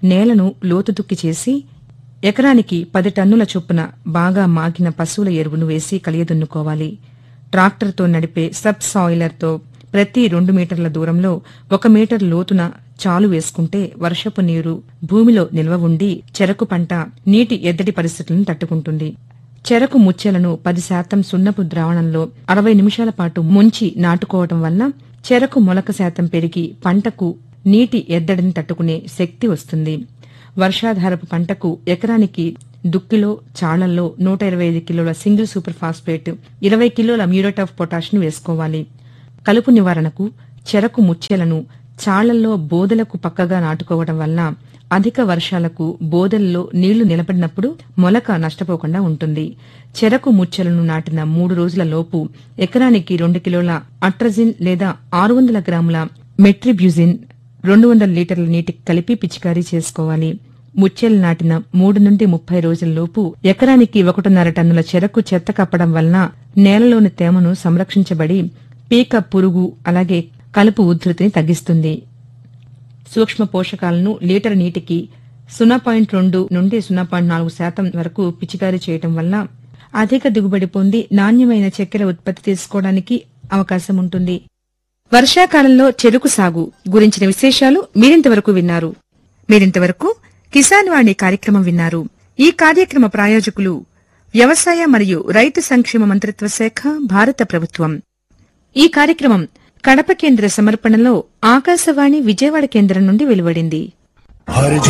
నేలను లోతు దుక్కి చేసి ఎకరానికి పది టన్నుల చొప్పున బాగా మాగిన పశువుల ఎరువును వేసి కలియదున్నుకోవాలి ట్రాక్టర్తో నడిపే సబ్ సాయిలర్తో ప్రతి రెండు మీటర్ల దూరంలో ఒక మీటర్ లోతున చాలు వేసుకుంటే వర్షపు నీరు భూమిలో నిల్వ ఉండి చెరకు పంట నీటి ఎద్దడి పరిస్థితులను తట్టుకుంటుంది చెరకు ముచ్చెలను పది శాతం సున్నపు ద్రావణంలో అరవై నిమిషాల పాటు ముంచి నాటుకోవటం వల్ల చెరకు మొలక శాతం పెరిగి పంటకు నీటి ఎద్దడిని తట్టుకునే శక్తి వస్తుంది వర్షాధారపు పంటకు ఎకరానికి దుక్కిలో చాళ్లల్లో నూట ఇరవై ఐదు కిలోల సింగిల్ సూపర్ ఫాస్ఫేట్ ఇరవై కిలోల మ్యూరేట్ ఆఫ్ పొటాష్ను వేసుకోవాలి కలుపు నివారణకు చెరకు ముచ్చెలను చాళ్లల్లో బోదలకు పక్కగా నాటుకోవడం వల్ల అధిక వర్షాలకు బోదల్లో నీళ్లు నిలబడినప్పుడు మొలక నష్టపోకుండా ఉంటుంది చెరకు ముచ్చెలను నాటిన మూడు రోజుల లోపు ఎకరానికి రెండు కిలోల అట్రజిన్ లేదా ఆరు వందల గ్రాముల మెట్రిబ్యూజిన్ రెండు వందల లీటర్ల నీటికి కలిపి పిచికారీ చేసుకోవాలి ముచ్చెలు నాటిన మూడు నుండి ముప్పై రోజుల్లోపు ఎకరానికి ఒకటిన్నర టన్నుల చెరకు చెత్త కప్పడం వలన నేలలోని తేమను సంరక్షించబడి పీక పురుగు అలాగే కలుపు ఉధృతిని తగ్గిస్తుంది సూక్ష్మ పోషకాలను లీటర్ నీటికి సున్నా పాయింట్ రెండు నుండి సున్నా పాయింట్ నాలుగు శాతం వరకు పిచికారీ చేయటం వల్ల అధిక దిగుబడి పొంది నాణ్యమైన చక్కెర ఉత్పత్తి తీసుకోవడానికి అవకాశం ఉంటుంది వర్షాకాలంలో చెరుకు సాగు గురించిన విశేషాలు మీరింతవరకు విన్నారు మీరింతవరకు కిసాన్ వాణి కార్యక్రమం విన్నారు ఈ కార్యక్రమ ప్రాయోజకులు వ్యవసాయ మరియు రైతు సంక్షేమ మంత్రిత్వ శాఖ భారత ప్రభుత్వం ఈ కార్యక్రమం కడప కేంద్ర సమర్పణలో ఆకాశవాణి విజయవాడ కేంద్రం నుండి వెలువడింది हर